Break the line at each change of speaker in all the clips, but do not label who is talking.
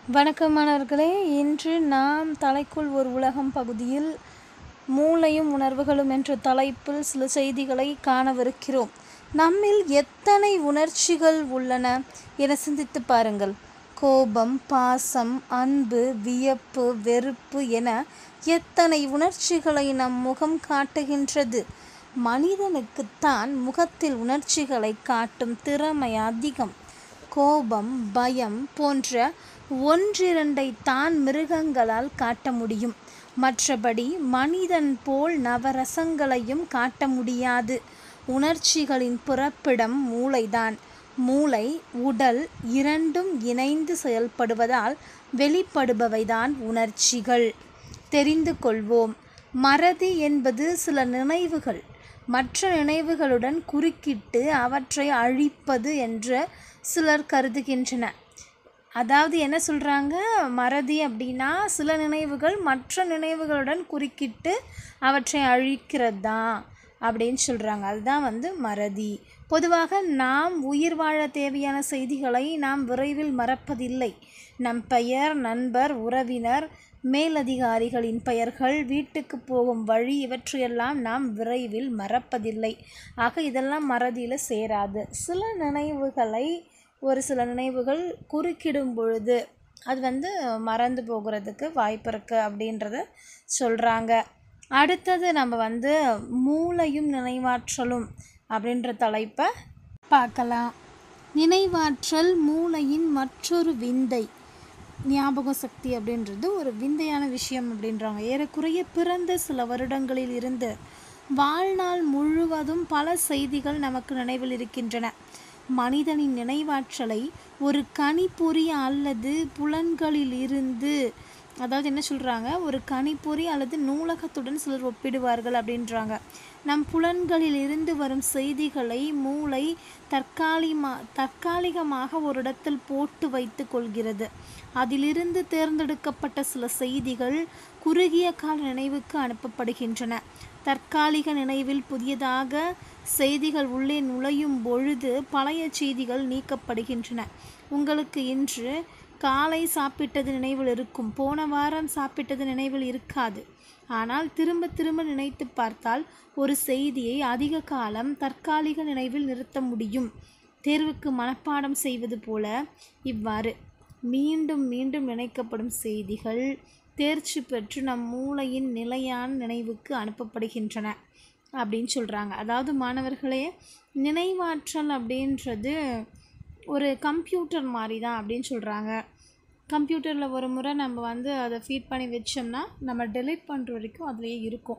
வணக்கம் மாணவர்களே இன்று நாம் தலைக்குள் ஒரு உலகம் பகுதியில் மூளையும் உணர்வுகளும் என்ற தலைப்பில் சில செய்திகளை காணவிருக்கிறோம் நம்மில் எத்தனை உணர்ச்சிகள் உள்ளன என சிந்தித்து பாருங்கள் கோபம் பாசம் அன்பு வியப்பு வெறுப்பு என எத்தனை உணர்ச்சிகளை நம் முகம் காட்டுகின்றது மனிதனுக்குத்தான் முகத்தில் உணர்ச்சிகளை காட்டும் திறமை அதிகம் கோபம் பயம் போன்ற ஒன்றிரண்டை தான் மிருகங்களால் காட்ட முடியும் மற்றபடி மனிதன் போல் நவரசங்களையும் காட்ட முடியாது உணர்ச்சிகளின் புறப்பிடம் மூளைதான் மூளை உடல் இரண்டும் இணைந்து செயல்படுவதால் வெளிப்படுபவைதான் உணர்ச்சிகள் தெரிந்து கொள்வோம் மறதி என்பது சில நினைவுகள் மற்ற நினைவுகளுடன் குறுக்கிட்டு அவற்றை அழிப்பது என்று சிலர் கருதுகின்றன அதாவது என்ன சொல்கிறாங்க மறதி அப்படின்னா சில நினைவுகள் மற்ற நினைவுகளுடன் குறுக்கிட்டு அவற்றை அழிக்கிறது தான் அப்படின்னு சொல்கிறாங்க அதுதான் வந்து மறதி பொதுவாக நாம் உயிர் வாழ தேவையான செய்திகளை நாம் விரைவில் மறப்பதில்லை நம் பெயர் நண்பர் உறவினர் மேலதிகாரிகளின் பெயர்கள் வீட்டுக்கு போகும் வழி இவற்றையெல்லாம் நாம் விரைவில் மறப்பதில்லை ஆக இதெல்லாம் மறதியில் சேராது சில நினைவுகளை ஒரு சில நினைவுகள் குறுக்கிடும் பொழுது அது வந்து மறந்து போகிறதுக்கு வாய்ப்பு இருக்குது அப்படின்றத சொல்கிறாங்க அடுத்தது நம்ம வந்து மூளையும் நினைவாற்றலும் அப்படின்ற தலைப்பை பார்க்கலாம் நினைவாற்றல் மூளையின் மற்றொரு விந்தை ஞாபக சக்தி அப்படின்றது ஒரு விந்தையான விஷயம் அப்படின்றாங்க ஏறக்குறைய பிறந்த சில வருடங்களில் இருந்து வாழ்நாள் முழுவதும் பல செய்திகள் நமக்கு நினைவில் இருக்கின்றன மனிதனின் நினைவாற்றலை ஒரு கணிப்பொறி அல்லது புலன்களில் இருந்து அதாவது என்ன சொல்கிறாங்க ஒரு கணிப்பொறி அல்லது நூலகத்துடன் சிலர் ஒப்பிடுவார்கள் அப்படின்றாங்க நம் புலன்களில் இருந்து வரும் செய்திகளை மூளை தற்காலிகமா தற்காலிகமாக ஒரு இடத்தில் போட்டு வைத்து கொள்கிறது அதிலிருந்து தேர்ந்தெடுக்கப்பட்ட சில செய்திகள் குறுகிய கால நினைவுக்கு அனுப்பப்படுகின்றன தற்காலிக நினைவில் புதியதாக செய்திகள் உள்ளே நுழையும் பொழுது பழைய செய்திகள் நீக்கப்படுகின்றன உங்களுக்கு இன்று காலை சாப்பிட்டது நினைவில் இருக்கும் போன வாரம் சாப்பிட்டது நினைவில் இருக்காது ஆனால் திரும்ப திரும்ப நினைத்து பார்த்தால் ஒரு செய்தியை அதிக காலம் தற்காலிக நினைவில் நிறுத்த முடியும் தேர்வுக்கு மனப்பாடம் செய்வது போல இவ்வாறு மீண்டும் மீண்டும் நினைக்கப்படும் செய்திகள் தேர்ச்சி பெற்று நம் மூளையின் நிலையான நினைவுக்கு அனுப்பப்படுகின்றன அப்படின்னு சொல்கிறாங்க அதாவது மாணவர்களே நினைவாற்றல் அப்படின்றது ஒரு கம்ப்யூட்டர் மாதிரி தான் அப்படின்னு சொல்கிறாங்க கம்ப்யூட்டரில் ஒரு முறை நம்ம வந்து அதை ஃபீட் பண்ணி வச்சோம்னா நம்ம டெலீட் பண்ணுற வரைக்கும் அதுலேயே இருக்கும்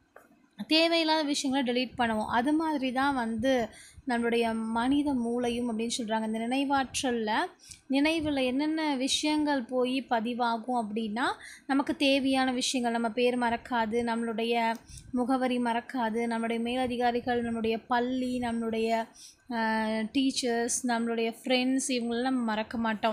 தேவையில்லாத விஷயங்களை டெலீட் பண்ணுவோம் அது மாதிரி தான் வந்து நம்மளுடைய மனித மூளையும் அப்படின்னு சொல்கிறாங்க இந்த நினைவாற்றலில் நினைவில் என்னென்ன விஷயங்கள் போய் பதிவாகும் அப்படின்னா நமக்கு தேவையான விஷயங்கள் நம்ம பேர் மறக்காது நம்மளுடைய முகவரி மறக்காது நம்மளுடைய மேலதிகாரிகள் நம்மளுடைய பள்ளி நம்மளுடைய டீச்சர்ஸ் நம்மளுடைய ஃப்ரெண்ட்ஸ் இவங்களெல்லாம் நம்ம மறக்க மாட்டோம்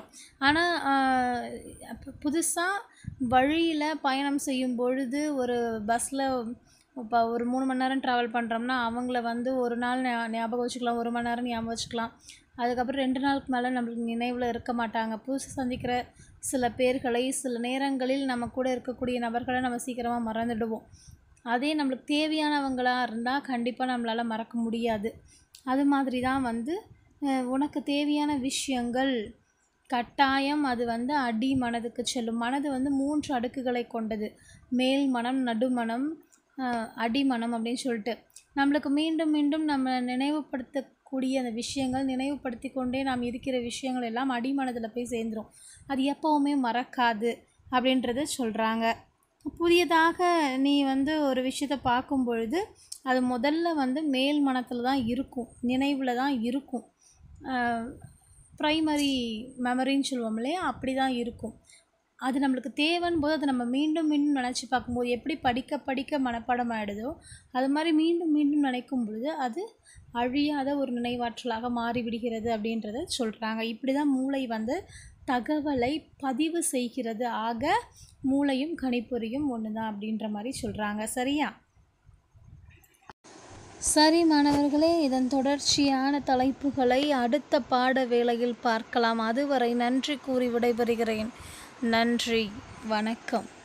ஆனால் புதுசாக வழியில் பயணம் செய்யும் பொழுது ஒரு பஸ்ஸில் இப்போ ஒரு மூணு மணி நேரம் ட்ராவல் பண்ணுறோம்னா அவங்கள வந்து ஒரு நாள் ஞாபகம் வச்சுக்கலாம் ஒரு மணி நேரம் ஞாபகம் வச்சுக்கலாம் அதுக்கப்புறம் ரெண்டு நாளுக்கு மேலே நம்மளுக்கு நினைவில் இருக்க மாட்டாங்க புதுசு சந்திக்கிற சில பேர்களை சில நேரங்களில் நம்ம கூட இருக்கக்கூடிய நபர்களை நம்ம சீக்கிரமாக மறந்துடுவோம் அதே நம்மளுக்கு தேவையானவங்களாக இருந்தால் கண்டிப்பாக நம்மளால் மறக்க முடியாது அது மாதிரி தான் வந்து உனக்கு தேவையான விஷயங்கள் கட்டாயம் அது வந்து அடி மனதுக்கு செல்லும் மனது வந்து மூன்று அடுக்குகளை கொண்டது மேல் மனம் நடுமனம் அடிமனம் அப்படின்னு சொல்லிட்டு நம்மளுக்கு மீண்டும் மீண்டும் நம்ம நினைவுபடுத்தக்கூடிய அந்த விஷயங்கள் நினைவுபடுத்தி கொண்டே நாம் இருக்கிற விஷயங்கள் எல்லாம் அடிமனதில் போய் சேர்ந்துடும் அது எப்போவுமே மறக்காது அப்படின்றத சொல்கிறாங்க புதியதாக நீ வந்து ஒரு விஷயத்தை பார்க்கும் பொழுது அது முதல்ல வந்து மேல் மனத்தில் தான் இருக்கும் நினைவில் தான் இருக்கும் ப்ரைமரி மெமரின்னு சொல்லுவோம் இல்லையா அப்படி தான் இருக்கும் அது நம்மளுக்கு தேவைன்னு போது அதை நம்ம மீண்டும் மீண்டும் நினச்சி பார்க்கும்போது எப்படி படிக்க படிக்க மனப்பாடம் ஆகிடுதோ அது மாதிரி மீண்டும் மீண்டும் நினைக்கும் பொழுது அது அழியாத ஒரு நினைவாற்றலாக மாறிவிடுகிறது அப்படின்றத சொல்கிறாங்க இப்படி தான் மூளை வந்து தகவலை பதிவு செய்கிறது ஆக மூளையும் கணிப்பொறியும் ஒன்று தான் அப்படின்ற மாதிரி சொல்கிறாங்க சரியா சரி மாணவர்களே இதன் தொடர்ச்சியான தலைப்புகளை அடுத்த பாட வேளையில் பார்க்கலாம் அதுவரை நன்றி கூறி விடைபெறுகிறேன் நன்றி வணக்கம்